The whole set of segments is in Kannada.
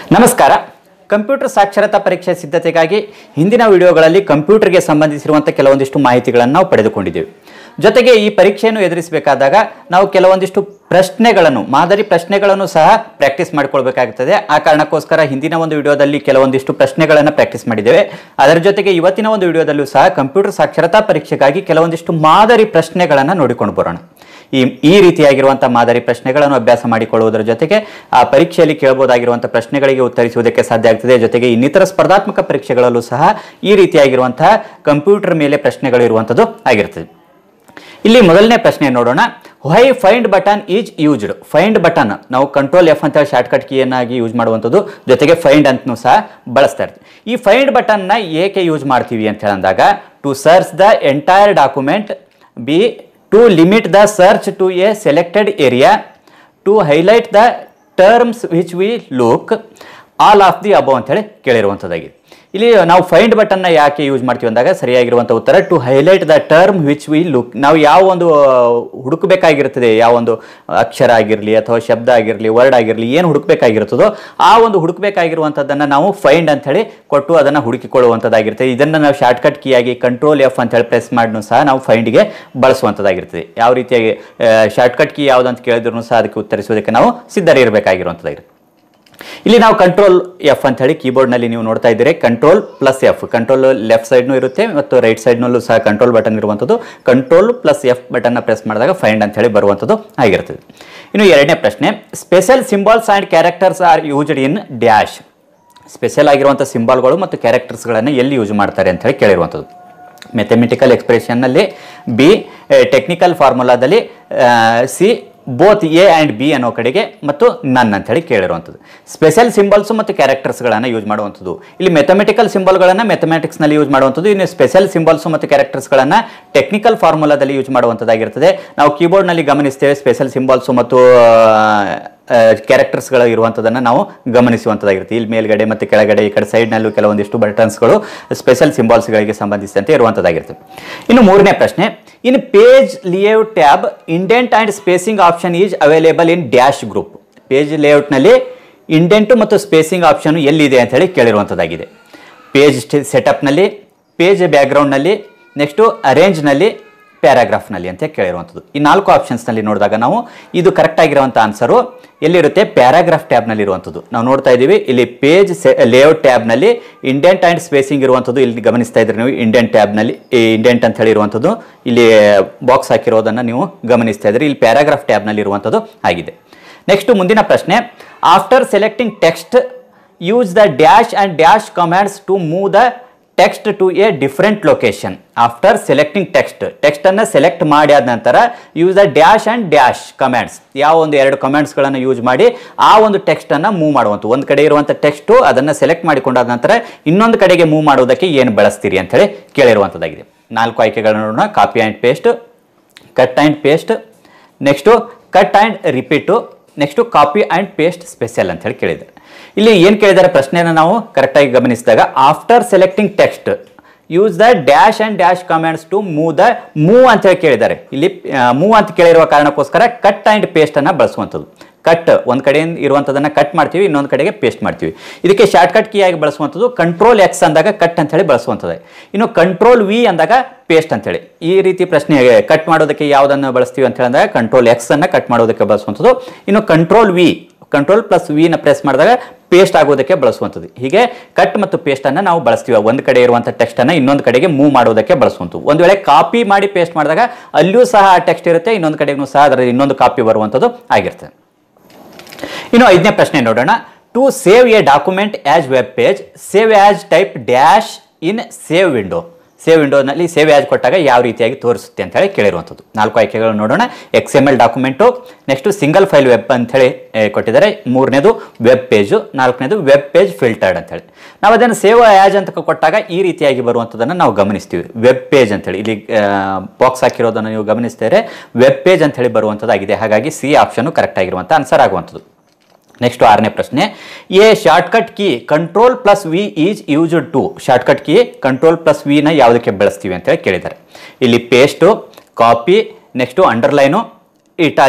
ನಮಸ್ಕಾರ ಕಂಪ್ಯೂಟರ್ ಸಾಕ್ಷರತಾ ಪರೀಕ್ಷೆ ಸಿದ್ಧತೆಗಾಗಿ ಹಿಂದಿನ ವಿಡಿಯೋಗಳಲ್ಲಿ ಕಂಪ್ಯೂಟರ್ಗೆ ಸಂಬಂಧಿಸಿರುವಂಥ ಕೆಲವೊಂದಿಷ್ಟು ಮಾಹಿತಿಗಳನ್ನು ನಾವು ಪಡೆದುಕೊಂಡಿದ್ದೇವೆ ಜೊತೆಗೆ ಈ ಪರೀಕ್ಷೆಯನ್ನು ಎದುರಿಸಬೇಕಾದಾಗ ನಾವು ಕೆಲವೊಂದಿಷ್ಟು ಪ್ರಶ್ನೆಗಳನ್ನು ಮಾದರಿ ಪ್ರಶ್ನೆಗಳನ್ನು ಸಹ ಪ್ರಾಕ್ಟೀಸ್ ಮಾಡಿಕೊಳ್ಬೇಕಾಗುತ್ತದೆ ಆ ಕಾರಣಕ್ಕೋಸ್ಕರ ಹಿಂದಿನ ಒಂದು ವಿಡಿಯೋದಲ್ಲಿ ಕೆಲವೊಂದಿಷ್ಟು ಪ್ರಶ್ನೆಗಳನ್ನು ಪ್ರಾಕ್ಟೀಸ್ ಮಾಡಿದ್ದೇವೆ ಅದರ ಜೊತೆಗೆ ಇವತ್ತಿನ ಒಂದು ವಿಡಿಯೋದಲ್ಲೂ ಸಹ ಕಂಪ್ಯೂಟರ್ ಸಾಕ್ಷರತಾ ಪರೀಕ್ಷೆಗಾಗಿ ಕೆಲವೊಂದಿಷ್ಟು ಮಾದರಿ ಪ್ರಶ್ನೆಗಳನ್ನು ನೋಡಿಕೊಂಡು ಬರೋಣ ಈ ಈ ರೀತಿಯಾಗಿರುವಂಥ ಮಾದರಿ ಪ್ರಶ್ನೆಗಳನ್ನು ಅಭ್ಯಾಸ ಮಾಡಿಕೊಳ್ಳುವುದರ ಜೊತೆಗೆ ಆ ಪರೀಕ್ಷೆಯಲ್ಲಿ ಕೇಳಬಹುದಾಗಿರುವಂಥ ಪ್ರಶ್ನೆಗಳಿಗೆ ಉತ್ತರಿಸುವುದಕ್ಕೆ ಸಾಧ್ಯ ಆಗ್ತದೆ ಜೊತೆಗೆ ಇನ್ನಿತರ ಸ್ಪರ್ಧಾತ್ಮಕ ಪರೀಕ್ಷೆಗಳಲ್ಲೂ ಸಹ ಈ ರೀತಿಯಾಗಿರುವಂತಹ ಕಂಪ್ಯೂಟರ್ ಮೇಲೆ ಪ್ರಶ್ನೆಗಳು ಇರುವಂಥದ್ದು ಆಗಿರ್ತದೆ ಇಲ್ಲಿ ಮೊದಲನೇ ಪ್ರಶ್ನೆ ನೋಡೋಣ why find button is used find button ನಾವು ಕಂಟ್ರೋಲ್ ಎಫ್ ಅಂತ ಹೇಳಿ ಶಾರ್ಟ್ಕಟ್ ಕೀಯನ್ನಾಗಿ ಯೂಸ್ ಮಾಡುವಂಥದ್ದು ಜೊತೆಗೆ ಫೈಂಡ್ ಅಂತನೂ ಸಹ ಬಳಸ್ತಾ ಇರ್ತೀವಿ ಈ ಫೈಂಡ್ ಬಟನ್ನ ಏಕೆ ಯೂಸ್ ಮಾಡ್ತೀವಿ ಅಂತ ಹೇಳಿದಾಗ to search the entire document B to limit the search to a selected area to highlight the terms which we look all of the above ಅಂತೇಳಿ ಕೇಳಿರುವಂಥದ್ದಾಗಿದೆ ಇಲ್ಲಿ ನಾವು ಫೈಂಡ್ ಬಟನ್ನ ಯಾಕೆ ಯೂಸ್ ಮಾಡ್ತೀವಿ ಅಂದಾಗ ಸರಿಯಾಗಿರುವಂಥ ಉತ್ತರ to highlight the term which we look ನಾವು ಯಾವ ಒಂದು ಆ, ಹುಡುಕಬೇಕಾಗಿರ್ತದೆ ಯಾವ ಒಂದು ಅಕ್ಷರ ಆಗಿರಲಿ ಅಥವಾ ಶಬ್ದ ಆಗಿರಲಿ ವರ್ಡ್ ಆಗಿರಲಿ ಏನು ಹುಡುಕಬೇಕಾಗಿರ್ತದೋ ಆ ಒಂದು ಹುಡುಕಬೇಕಾಗಿರುವಂಥದ್ದನ್ನು ನಾವು ಫೈಂಡ್ ಅಂತೇಳಿ ಕೊಟ್ಟು ಅದನ್ನು ಹುಡುಕಿಕೊಳ್ಳುವಂಥದ್ದಾಗಿರ್ತದೆ ಇದನ್ನು ನಾವು ಶಾರ್ಟ್ಕಟ್ ಕೀಯಾಗಿ ಕಂಟ್ರೋಲ್ ಎಫ್ ಅಂತೇಳಿ ಪ್ರೆಸ್ ಮಾಡಿನೂ ಸಹ ನಾವು ಫೈಂಡ್ಗೆ ಬಳಸುವಂಥದ್ದಾಗಿರ್ತದೆ ಯಾವ ರೀತಿಯಾಗಿ ಶಾರ್ಟ್ಕಟ್ ಕೀ ಯಾವುದು ಅಂತ ಕೇಳಿದ್ರು ಸಹ ಅದಕ್ಕೆ ಉತ್ತರಿಸೋದಕ್ಕೆ ನಾವು ಸಿದ್ಧರಿರಬೇಕಾಗಿರುವಂಥದ್ದಾಗಿರುತ್ತೆ ಇಲ್ಲಿ ನಾವು ಕಂಟ್ರೋಲ್ ಎಫ್ ಅಂತ ಹೇಳಿ ಕೀಬೋರ್ಡ್ನಲ್ಲಿ ನೀವು ನೋಡ್ತಾ ಇದ್ದೀರಿ control plus F control left ಸೈಡ್ನೂ ಇರುತ್ತೆ ಮತ್ತು ರೈಟ್ ಸೈಡ್ನಲ್ಲೂ ಸಹ ಕಂಟ್ರೋಲ್ ಬಟನ್ ಇರುವಂಥದ್ದು ಕಂಟ್ರೋಲ್ ಪ್ಲಸ್ ಎಫ್ ಬಟನ್ನ ಪ್ರೆಸ್ ಮಾಡಿದಾಗ ಫೈಂಡ್ ಅಂತ ಹೇಳಿ ಬರುವಂಥದ್ದು ಆಗಿರ್ತದೆ ಇನ್ನು ಎರಡನೇ ಪ್ರಶ್ನೆ special symbols and characters are used in dash special ಆಗಿರುವಂಥ ಸಿಂಬಾಲ್ಗಳು ಮತ್ತು ಕ್ಯಾರೆಕ್ಟರ್ಸ್ಗಳನ್ನು ಎಲ್ಲಿ ಯೂಸ್ ಮಾಡ್ತಾರೆ ಅಂತ ಹೇಳಿ ಕೇಳಿರುವಂಥದ್ದು ಮೆಥಮೆಟಿಕಲ್ ಎಕ್ಸ್ಪ್ರೆಷನ್ನಲ್ಲಿ ಬಿ ಟೆಕ್ನಿಕಲ್ ಫಾರ್ಮುಲಾದಲ್ಲಿ C both A and B ಅನ್ನೋ ಕಡೆಗೆ ಮತ್ತು ನನ್ ಅಂತ ಹೇಳಿ ಕೇಳಿರುವಂಥದ್ದು ಸ್ಪೆಷಲ್ ಸಿಂಬಲ್ಸ್ ಮತ್ತು ಕ್ಯಾರೆಕ್ಟರ್ಸ್ಗಳನ್ನು ಯೂಸ್ ಮಾಡುವಂಥದ್ದು ಇಲ್ಲಿ ಮೆಥಮೆಟಿಕಲ್ ಸಿಂಬಲ್ಗಳನ್ನು ಮೆಥಮೆಟಿಕ್ಸ್ನಲ್ಲಿ ಯೂಸ್ ಮಾಡುವಂಥದ್ದು ಇನ್ನು ಸ್ಪೆಷಲ್ ಸಿಂಬಲ್ಸ್ ಮತ್ತು ಕ್ಯಾರೆಕ್ಟರ್ಸ್ಗಳನ್ನು ಟೆಕ್ನಿಕಲ್ ಫಾರ್ಮುಲಾದಲ್ಲಿ ಯೂಸ್ ಮಾಡುವಂಥದ್ದಾಗಿರ್ತದೆ ನಾವು ಕೀಬೋರ್ಡ್ನಲ್ಲಿ ಗಮನಿಸ್ತೇವೆ ಸ್ಪೆಷಲ್ ಸಿಂಬಲ್ಸು ಮತ್ತು ಕ್ಯಾರೆಕ್ಟರ್ಸ್ಗಳು ಇರುವಂಥದ್ದನ್ನು ನಾವು ಗಮನಿಸುವಂಥದ್ದಾಗಿರುತ್ತೆ ಇಲ್ಲಿ ಮೇಲ್ಗಡೆ ಮತ್ತು ಕೆಳಗಡೆ ಈ ಕಡೆ ಸೈಡ್ನಲ್ಲೂ ಕೆಲವೊಂದಿಷ್ಟು ಬಟನ್ಸ್ಗಳು ಸ್ಪೆಷಲ್ ಸಿಂಬಾಲ್ಸ್ಗಳಿಗೆ ಸಂಬಂಧಿಸಿದಂತೆ ಇರುವಂಥದ್ದಾಗಿರ್ತದೆ ಇನ್ನು ಮೂರನೇ ಪ್ರಶ್ನೆ in page layout tab indent and spacing option is available in dash group page ಲೇಔಟ್ನಲ್ಲಿ ಇಂಡೆಂಟು ಮತ್ತು ಸ್ಪೇಸಿಂಗ್ ಆಪ್ಷನ್ ಎಲ್ಲಿದೆ ಅಂತ ಹೇಳಿ ಕೇಳಿರುವಂಥದ್ದಾಗಿದೆ ಪೇಜ್ ಸೆಟಪ್ನಲ್ಲಿ ಪೇಜ್ ಬ್ಯಾಕ್ಗ್ರೌಂಡ್ನಲ್ಲಿ ನೆಕ್ಸ್ಟು ಅರೇಂಜ್ನಲ್ಲಿ ಪ್ಯಾರಾಗ್ರಾಫ್ನಲ್ಲಿ ಅಂತ ಕೇಳಿರುವಂಥದ್ದು ಈ ನಾಲ್ಕು ಆಪ್ಷನ್ಸ್ನಲ್ಲಿ ನೋಡಿದಾಗ ನಾವು ಇದು ಕರೆಕ್ಟ್ ಆಗಿರುವಂಥ ಆನ್ಸರು ಎಲ್ಲಿರುತ್ತೆ ಪ್ಯಾರಾಗ್ರಾಫ್ ಟ್ಯಾಬ್ನಲ್ಲಿ ಇರುವಂಥದ್ದು ನಾವು ನೋಡ್ತಾ ಇದ್ದೀವಿ ಇಲ್ಲಿ ಪೇಜ್ ಲೇಔಟ್ ಟ್ಯಾಬ್ನಲ್ಲಿ ಇಂಡೆಂಟ್ ಆ್ಯಂಡ್ ಸ್ಪೇಸಿಂಗ್ ಇರುವಂಥದ್ದು ಇಲ್ಲಿ ಗಮನಿಸ್ತಾ ಇದ್ರಿ ನೀವು ಇಂಡೆಂಟ್ ಟ್ಯಾಬ್ನಲ್ಲಿ ಈ ಇಂಡೆಂಟ್ ಅಂತ ಹೇಳಿ ಇರುವಂಥದ್ದು ಇಲ್ಲಿ ಬಾಕ್ಸ್ ಹಾಕಿರೋದನ್ನು ನೀವು ಗಮನಿಸ್ತಾ ಇದ್ರಿ ಇಲ್ಲಿ ಪ್ಯಾರಾಗ್ರಾಫ್ ಟ್ಯಾಬ್ನಲ್ಲಿ ಇರುವಂಥದ್ದು ಆಗಿದೆ ನೆಕ್ಸ್ಟ್ ಮುಂದಿನ ಪ್ರಶ್ನೆ after selecting text use the dash and dash commands to move the text to a different location after selecting text ಟೆಕ್ಸ್ಟನ್ನು ಸೆಲೆಕ್ಟ್ ಮಾಡಿ ಆದ ನಂತರ use the dash and dash comments ಯಾವ ಒಂದು ಎರಡು ಕಮೆಂಟ್ಸ್ಗಳನ್ನು ಯೂಸ್ ಮಾಡಿ ಆ ಒಂದು ಟೆಕ್ಸ್ಟನ್ನು ಮೂವ್ ಮಾಡುವಂಥ ಒಂದು ಕಡೆ ಇರುವಂಥ ಟೆಕ್ಸ್ಟು ಅದನ್ನು ಸೆಲೆಕ್ಟ್ ಮಾಡಿಕೊಂಡಾದ ನಂತರ ಇನ್ನೊಂದು ಕಡೆಗೆ ಮೂವ್ ಮಾಡೋದಕ್ಕೆ ಏನು ಬಳಸ್ತೀರಿ ಅಂತೇಳಿ ಕೇಳಿರುವಂಥದ್ದಾಗಿದೆ ನಾಲ್ಕು ಆಯ್ಕೆಗಳನ್ನು ನೋಡೋಣ copy and paste cut and paste next cut and repeat next copy and paste special ಅಂತ ಹೇಳಿ ಕೇಳಿದ್ದಾರೆ ಇಲ್ಲಿ ಏನು ಕೇಳಿದ್ದಾರೆ ಪ್ರಶ್ನೆಯನ್ನು ನಾವು ಕರೆಕ್ಟಾಗಿ ಗಮನಿಸಿದಾಗ after selecting text use the dash and dash comments to move the move ಅಂತ ಹೇಳಿ ಕೇಳಿದ್ದಾರೆ ಇಲ್ಲಿ ಮೂವ್ ಅಂತ ಕೇಳಿರುವ ಕಾರಣಕ್ಕೋಸ್ಕರ ಕಟ್ ಆ್ಯಂಡ್ ಪೇಸ್ಟನ್ನು ಬಳಸುವಂಥದ್ದು ಕಟ್ ಒಂದು ಕಡೆ ಇರುವಂಥದ್ದನ್ನು ಕಟ್ ಮಾಡ್ತೀವಿ ಇನ್ನೊಂದು ಕಡೆಗೆ ಪೇಸ್ಟ್ ಮಾಡ್ತೀವಿ ಇದಕ್ಕೆ ಶಾರ್ಟ್ಕಟ್ ಕೀ ಆಗಿ ಬಳಸುವಂಥದ್ದು ಕಂಟ್ರೋಲ್ ಎಕ್ಸ್ ಅಂದಾಗ ಕಟ್ ಅಂತ ಹೇಳಿ ಬಳಸುವಂಥದ್ದು ಇನ್ನು ಕಂಟ್ರೋಲ್ ವಿ ಅಂದಾಗ ಪೇಸ್ಟ್ ಅಂತೇಳಿ ಈ ರೀತಿ ಪ್ರಶ್ನೆ ಕಟ್ ಮಾಡೋದಕ್ಕೆ ಯಾವುದನ್ನು ಬಳಸ್ತೀವಿ ಅಂತ ಹೇಳಿದಾಗ ಕಂಟ್ರೋಲ್ ಎಕ್ಸ್ ಅನ್ನು ಕಟ್ ಮಾಡೋದಕ್ಕೆ ಬಳಸುವಂಥದ್ದು ಇನ್ನು ಕಂಟ್ರೋಲ್ ವಿ ಕಂಟ್ರೋಲ್ ಪ್ಲಸ್ ವಿನ ಪ್ರೆಸ್ ಮಾಡಿದಾಗ ಪೇಸ್ಟ್ ಆಗೋದಕ್ಕೆ ಬಳಸುವಂಥದ್ದು ಹೀಗೆ ಕಟ್ ಮತ್ತು ಪೇಸ್ಟನ್ನು ನಾವು ಬಳಸ್ತೀವಿ ಒಂದು ಕಡೆ ಇರುವಂಥ ಟೆಕ್ಸ್ಟನ್ನು ಇನ್ನೊಂದು ಕಡೆಗೆ ಮೂವ್ ಮಾಡೋದಕ್ಕೆ ಬಳಸುವಂಥದ್ದು ಒಂದು ವೇಳೆ ಕಾಪಿ ಮಾಡಿ ಪೇಸ್ಟ್ ಮಾಡಿದಾಗ ಅಲ್ಲಿಯೂ ಸಹ ಆ ಟೆಕ್ಸ್ಟ್ ಇರುತ್ತೆ ಇನ್ನೊಂದು ಕಡೆಗೂ ಸಹ ಅದರ ಇನ್ನೊಂದು ಕಾಪಿ ಬರುವಂಥದ್ದು ಆಗಿರ್ತದೆ ಇನ್ನು ಐದನೇ ಪ್ರಶ್ನೆ ನೋಡೋಣ to save a document as web page save as type dash in save window save ವಿಂಡೋನಲ್ಲಿ ಸೇವ್ ಆಸ್ ಕೊಟ್ಟಾಗ ಯಾವ ರೀತಿಯಾಗಿ ತೋರಿಸುತ್ತೆ ಅಂತ ಹೇಳಿ ಕೇಳಿರುವಂಥದ್ದು ನಾಲ್ಕು ಆಯ್ಕೆಗಳು ನೋಡೋಣ X M L document next single file web ಅಂತ ಹೇಳಿ ಏ, ಕೊಟ್ಟಿದ್ದಾರೆ ಮೂರನೇದು ವೆಬ್ ಪೇಜು ನಾಲ್ಕನೇದು ವೆಬ್ ಪೇಜ್ ಫಿಲ್ಟರ್ಡ್ ಅಂತ ಹೇಳಿ ನಾವು ಅದನ್ನು ಸೇವ್ ಆ್ಯಸ್ ಅಂತ ಕೊಟ್ಟಾಗ ಈ ರೀತಿಯಾಗಿ ಬರುವಂಥದ್ದನ್ನು ನಾವು ಗಮನಿಸ್ತೀವಿ ವೆಬ್ ಪೇಜ್ ಅಂತೇಳಿ ಇಲ್ಲಿ ಬಾಕ್ಸ್ ಹಾಕಿರೋದನ್ನು ನೀವು ಗಮನಿಸ್ತಾರೆ ವೆಬ್ ಪೇಜ್ ಅಂತ ಹೇಳಿ ಬರುವಂಥದ್ದಾಗಿದೆ ಹಾಗಾಗಿ ಸಿ ಆಪ್ಷನ್ ಕರೆಕ್ಟ್ ಆಗಿರುವಂಥ ಆನ್ಸರ್ ಆಗುವಂಥದ್ದು ನೆಕ್ಸ್ಟ್ ಆರನೇ ಪ್ರಶ್ನೆ A shortcut key control plus V is used to shortcut key control plus ವಿನ ಯಾವುದಕ್ಕೆ ಬಳಸ್ತೀವಿ ಅಂತೇಳಿ ಕೇಳಿದ್ದಾರೆ ಇಲ್ಲಿ paste copy next underline italic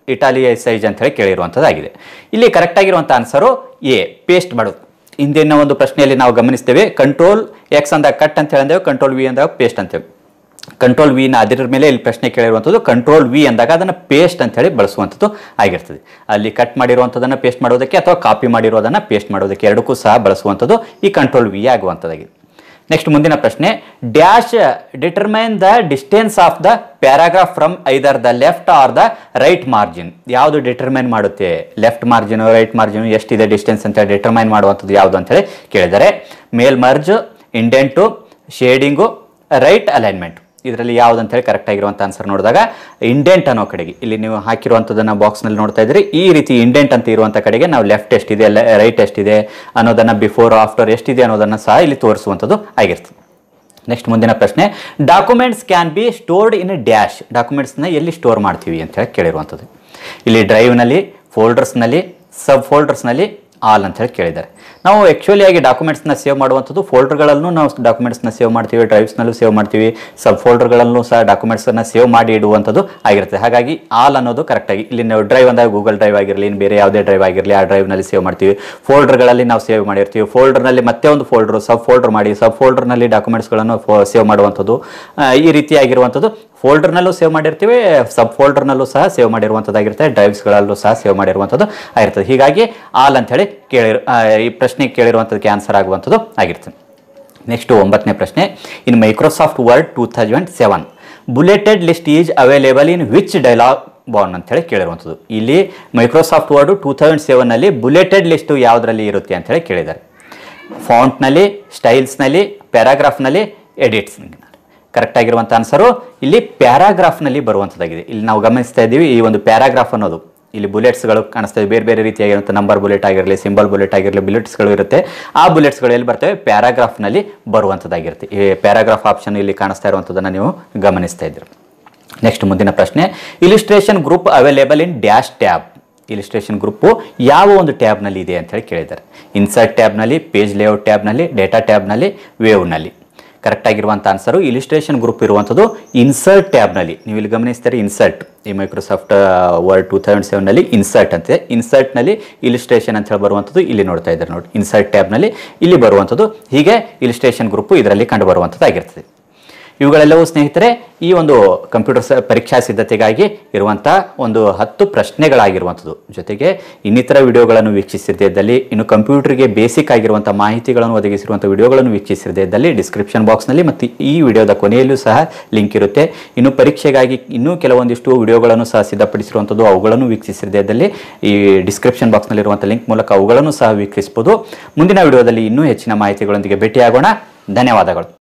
ಇಟಾಲಿಯ ಸೈಜ್ ಅಂತ ಹೇಳಿ ಕೇಳಿರುವಂಥದ್ದಾಗಿದೆ ಇಲ್ಲಿ ಕರೆಕ್ಟ್ ಆಗಿರುವಂಥ ಆನ್ಸರು ಎ ಪೇಸ್ಟ್ ಮಾಡೋದು ಹಿಂದಿನ ಒಂದು ಪ್ರಶ್ನೆಯಲ್ಲಿ ನಾವು ಗಮನಿಸ್ತೇವೆ ಕಂಟ್ರೋಲ್ ಎಕ್ಸ್ ಅಂದಾಗ ಕಟ್ ಅಂತ ಹೇಳಿದೆವು ಕಂಟ್ರೋಲ್ ವಿ ಅಂದಾಗ ಪೇಸ್ಟ್ ಅಂತೇವೆ ಕಂಟ್ರೋಲ್ ವಿನ ಅದರ ಮೇಲೆ ಇಲ್ಲಿ ಪ್ರಶ್ನೆ ಕೇಳಿರುವಂಥದ್ದು ಕಂಟ್ರೋಲ್ ವಿ ಅಂದಾಗ ಅದನ್ನು ಪೇಸ್ಟ್ ಅಂತ ಹೇಳಿ ಬಳಸುವಂಥದ್ದು ಆಗಿರ್ತದೆ ಅಲ್ಲಿ ಕಟ್ ಮಾಡಿರುವಂಥದ್ದನ್ನು ಪೇಸ್ಟ್ ಮಾಡೋದಕ್ಕೆ ಅಥವಾ ಕಾಪಿ ಮಾಡಿರೋದನ್ನು ಪೇಸ್ಟ್ ಮಾಡೋದಕ್ಕೆ ಎರಡಕ್ಕೂ ಸಹ ಬಳಸುವಂಥದ್ದು ಈ ಕಂಟ್ರೋಲ್ ವಿ ಆಗುವಂಥದ್ದಾಗಿದೆ ನೆಕ್ಸ್ಟ್ ಮುಂದಿನ ಪ್ರಶ್ನೆ dash determine the distance of the paragraph from either the left or the right margin ಯಾವುದು ಡಿಟರ್ಮೈನ್ ಮಾಡುತ್ತೆ ಲೆಫ್ಟ್ ಮಾರ್ಜಿನ್ ರೈಟ್ ಮಾರ್ಜಿನ್ ಎಷ್ಟಿದೆ ಡಿಸ್ಟೆನ್ಸ್ ಅಂತ ಡಿಟರ್ಮೈನ್ ಮಾಡುವಂಥದ್ದು ಯಾವುದು ಅಂತ ಹೇಳಿ ಕೇಳಿದರೆ mail merge indent shading right alignment ಇದರಲ್ಲಿ ಯಾವ್ದು ಅಂತ ಹೇಳಿ ಕರೆಕ್ಟ್ ಆಗಿರುವಂಥ ಆನ್ಸರ್ ನೋಡಿದಾಗ ಇಂಡೆಂಟ್ ಅನ್ನೋ ಕಡೆಗೆ ಇಲ್ಲಿ ನೀವು ಹಾಕಿರುವಂಥದ್ದನ್ನ ಬಾಕ್ಸ್ನಲ್ಲಿ ನೋಡ್ತಾ ಇದ್ರಿ ಈ ರೀತಿ ಇಂಡೆಂಟ್ ಅಂತ ಇರುವಂಥ ಕಡೆಗೆ ನಾವು ಲೆಫ್ಟ್ ಎಷ್ಟಿದೆ ರೈಟ್ ಎಷ್ಟಿದೆ ಅನ್ನೋದನ್ನ ಬಿಫೋರ್ ಆಫ್ಟರ್ ಎಷ್ಟಿದೆ ಅನ್ನೋದನ್ನ ಸಹ ಇಲ್ಲಿ ತೋರಿಸುವಂಥದ್ದು ಆಗಿರ್ತದೆ ನೆಕ್ಸ್ಟ್ ಮುಂದಿನ ಪ್ರಶ್ನೆ documents can be stored in dash ಡಾಕ್ಯುಮೆಂಟ್ಸ್ನ ಎಲ್ಲಿ ಸ್ಟೋರ್ ಮಾಡ್ತೀವಿ ಅಂತ ಹೇಳಿ ಕೇಳಿರುವಂಥದ್ದು ಇಲ್ಲಿ ಡ್ರೈವ್ನಲ್ಲಿ ಫೋಲ್ಡರ್ಸ್ನಲ್ಲಿ ಸಬ್ ಫೋಲ್ಡರ್ಸ್ನಲ್ಲಿ ಆಲ್ ಅಂತ ಹೇಳಿ ಕೇಳಿದ್ದಾರೆ ನಾವು ಆ್ಯಕ್ಚುಲಿ ಆಗಿ ಡಾಕ್ಯುಮೆಂಟ್ಸ್ನ ಸೇವ್ ಮಾಡುವಂಥದ್ದು ಫೋಲ್ಡರ್ಗಳಲ್ಲೂ ನಾವು ಡಾಕ್ಯುಮೆಂಟ್ಸ್ನ ಸೇವ್ ಮಾಡ್ತೀವಿ ಡ್ರೈವ್ಸ್ನಲ್ಲೂ ಸೇವ್ ಮಾಡ್ತೀವಿ ಸಬ್ ಫೋಲ್ಡರ್ಗಳಲ್ಲೂ ಸಹ ಡಾಕ್ಯುಮೆಂಟ್ಸನ್ನು ಸೇವ್ ಮಾಡಿ ಇಡುವಂಥದ್ದು ಆಗಿರುತ್ತೆ ಹಾಗಾಗಿ ಆಲ್ ಅನ್ನೋದು ಕರೆಕ್ಟಾಗಿ ಇಲ್ಲಿ ನಾವು ಡ್ರೈವ್ ಅಂದಾಗ ಗೂಗಲ್ ಡ್ರೈವ್ ಆಗಿರಲಿ ಇನ್ನು ಬೇರೆ ಯಾವುದೇ ಡ್ರೈವ್ ಆಗಿರಲಿ ಆ ಡ್ರೈವ್ನಲ್ಲಿ ಸೇವ್ ಮಾಡ್ತೀವಿ ಫೋಲ್ಡರ್ಗಳಲ್ಲಿ ನಾವು ಸೇವ್ ಮಾಡಿರ್ತೀವಿ ಫೋಲ್ಡರ್ನಲ್ಲಿ ಮತ್ತೆ ಒಂದು ಫೋಲ್ಡರ್ ಸಬ್ ಫೋಲ್ಡರ್ ಮಾಡಿ ಸಬ್ ಫೋಲ್ಡರ್ನಲ್ಲಿ ಡಾಕ್ಯುಮೆಂಟ್ಸ್ಗಳನ್ನು ಸೇವ್ ಮಾಡುವಂಥದ್ದು ಆ, ಈ ರೀತಿಯಾಗಿರುವಂಥದ್ದು ಫೋಲ್ಡರ್ನಲ್ಲೂ ಸೇವ್ ಮಾಡಿರ್ತೀವಿ ಸಬ್ ಫೋಲ್ಡರ್ನಲ್ಲೂ ಸಹ ಸೇವ್ ಮಾಡಿರುವಂಥದ್ದಾಗಿರುತ್ತೆ ಡ್ರೈವ್ಸ್ಗಳಲ್ಲೂ ಸಹ ಸೇವ್ ಮಾಡಿರುವಂಥದ್ದು ಆಗಿರ್ತದೆ ಹೀಗಾಗಿ ಆಲ್ ಅಂತ ಹೇಳಿ ಕೇಳಿ ಈ ಪ್ರಶ್ನೆಗೆ ಕೇಳಿರುವಂಥದ್ದಕ್ಕೆ ಆನ್ಸರ್ ಆಗುವಂಥದ್ದು ಆಗಿರ್ತದೆ ನೆಕ್ಸ್ಟ್ ಒಂಬತ್ತನೇ ಪ್ರಶ್ನೆ in Microsoft Word two thousand seven bulleted list is available in which dialog ಬಾನ್ ಅಂತ ಹೇಳಿ ಕೇಳಿರುವಂಥದ್ದು ಇಲ್ಲಿ ಮೈಕ್ರೋಸಾಫ್ಟ್ ವರ್ಡ್ ಟೂ ತೌಸಂಡ್ ಸೆವೆನ್ನಲ್ಲಿ ಬುಲೆಟೆಡ್ ಲಿಸ್ಟು ಯಾವುದರಲ್ಲಿ ಇರುತ್ತೆ ಅಂತ ಹೇಳಿ ಕೇಳಿದ್ದಾರೆ ಫಾಂಟ್ನಲ್ಲಿ ಸ್ಟೈಲ್ಸ್ನಲ್ಲಿ ಪ್ಯಾರಾಗ್ರಾಫ್ನಲ್ಲಿ ಎಡಿಟ್ಸ್ ಕರೆಕ್ಟ್ ಆಗಿರುವಂಥ ಆನ್ಸರು ಇಲ್ಲಿ ಪ್ಯಾರಾಗ್ರಾಫ್ನಲ್ಲಿ ಬರುವಂಥದ್ದಾಗಿದೆ ಇಲ್ಲಿ ನಾವು ಗಮನಿಸ್ತಾ ಇದ್ದೀವಿ ಈ ಒಂದು ಪ್ಯಾರಾಗ್ರಾಫ್ ಅನ್ನೋದು ಇಲ್ಲಿ ಬುಲೆಟ್ಸ್ಗಳು ಕಾಣಿಸ್ತವೆ ಬೇರೆ ಬೇರೆ ರೀತಿಯಾಗಿರುವಂಥ ನಂಬರ್ ಬುಲೆಟ್ ಆಗಿರಲಿ ಸಿಂಬಲ್ ಬುಲೆಟ್ ಆಗಿರಲಿ ಬುಲೆಟ್ಸ್ಗಳು ಇರುತ್ತೆ ಆ ಬುಲೆಟ್ಸ್ಗಳು ಎಲ್ಲಿ ಬರ್ತವೆ ಪ್ಯಾರಾಗ್ರಾಫ್ನಲ್ಲಿ ಬರುವಂಥದ್ದಾಗಿರುತ್ತೆ ಈ ಪ್ಯಾರಾಗ್ರಾಫ್ ಆಪ್ಷನ್ ಇಲ್ಲಿ ಕಾಣಿಸ್ತಾ ಇರುವಂಥದ್ದನ್ನು ನೀವು ಗಮನಿಸ್ತಾ ಇದ್ದೀರಿ ನೆಕ್ಸ್ಟ್ ಮುಂದಿನ ಪ್ರಶ್ನೆ illustration group available in dash tab illustration group ಯಾವ ಒಂದು ಟ್ಯಾಬ್ನಲ್ಲಿ ಇದೆ ಅಂತ ಹೇಳಿ ಕೇಳಿದ್ದಾರೆ ಇನ್ಸರ್ಟ್ ಟ್ಯಾಬ್ನಲ್ಲಿ ಪೇಜ್ ಲೇಔಟ್ ಟ್ಯಾಬ್ನಲ್ಲಿ ಡೇಟಾ ಟ್ಯಾಬ್ನಲ್ಲಿ ವೇವ್ನಲ್ಲಿ ಕರೆಕ್ಟ್ ಆಗಿರುವಂಥ ಆನ್ಸರು ಇಲಿಸ್ಟ್ರೇಷನ್ ಗ್ರೂಪ್ ಇರುವಂಥದ್ದು ಇನ್ಸರ್ಟ್ ಟ್ಯಾಬ್ನಲ್ಲಿ ನೀವು ಇಲ್ಲಿ ಗಮನಿಸ್ತಾರೆ ಇನ್ಸರ್ಟ್ ಈ ಮೈಕ್ರೋಸಾಫ್ಟ್ ವರ್ಡ್ ಟೂ ತೌಸಂಡ್ ಸೆವೆನ್ನಲ್ಲಿ ಇನ್ಸರ್ಟ್ ಅಂತೆ ಇನ್ಸರ್ಟ್ನಲ್ಲಿ ಇಲಿಸ್ಟ್ರೇಷನ್ ಅಂತ ಹೇಳಿ ಬರುವಂಥದ್ದು ಇಲ್ಲಿ ನೋಡ್ತಾ ಇದ್ದಾರೆ ನೋಡಿ ಇನ್ಸರ್ಟ್ ಟ್ಯಾಬ್ನಲ್ಲಿ ಇಲ್ಲಿ ಬರುವಂಥದ್ದು ಹೀಗೆ ಇಲಿಸ್ಟ್ರೇಷನ್ ಗ್ರೂಪು ಇದರಲ್ಲಿ ಕಂಡು ಬರುವಂಥದ್ದು ಆಗಿರ್ತದೆ ಇವುಗಳೆಲ್ಲವೂ ಸ್ನೇಹಿತರೆ ಈ ಒಂದು ಕಂಪ್ಯೂಟರ್ ಸ ಪರೀಕ್ಷಾ ಸಿದ್ಧತೆಗಾಗಿ ಇರುವಂಥ ಒಂದು ಹತ್ತು ಪ್ರಶ್ನೆಗಳಾಗಿರುವಂಥದ್ದು ಜೊತೆಗೆ ಇನ್ನಿತರ ವಿಡಿಯೋಗಳನ್ನು ವೀಕ್ಷಿಸಿರದೇ ಇದ್ದಲ್ಲಿ ಇನ್ನು ಕಂಪ್ಯೂಟರ್ಗೆ ಬೇಸಿಕ್ ಆಗಿರುವಂಥ ಮಾಹಿತಿಗಳನ್ನು ಒದಗಿಸಿರುವಂಥ ವಿಡಿಯೋಗಳನ್ನು ವೀಕ್ಷಿಸಿರದೇ ಇದ್ದಲ್ಲಿ ಡಿಸ್ಕ್ರಿಪ್ಷನ್ ಬಾಕ್ಸ್ನಲ್ಲಿ ಮತ್ತು ಈ ವಿಡಿಯೋದ ಕೊನೆಯಲ್ಲೂ ಸಹ ಲಿಂಕ್ ಇರುತ್ತೆ ಇನ್ನು ಪರೀಕ್ಷೆಗಾಗಿ ಇನ್ನೂ ಕೆಲವೊಂದಿಷ್ಟು ವಿಡಿಯೋಗಳನ್ನು ಸಹ ಸಿದ್ಧಪಡಿಸಿರುವಂಥದ್ದು ಅವುಗಳನ್ನು ವೀಕ್ಷಿಸಿರದೇ ಇದ್ದಲ್ಲಿ ಈ ಡಿಸ್ಕ್ರಿಪ್ಷನ್ ಬಾಕ್ಸ್ನಲ್ಲಿರುವಂಥ ಲಿಂಕ್ ಮೂಲಕ ಅವುಗಳನ್ನು ಸಹ ವೀಕ್ಷಿಸಬಹುದು ಮುಂದಿನ ವಿಡಿಯೋದಲ್ಲಿ ಇನ್ನೂ ಹೆಚ್ಚಿನ ಮಾಹಿತಿಗಳೊಂದಿಗೆ ಭೇಟಿಯಾಗೋಣ ಧನ್ಯವಾದಗಳು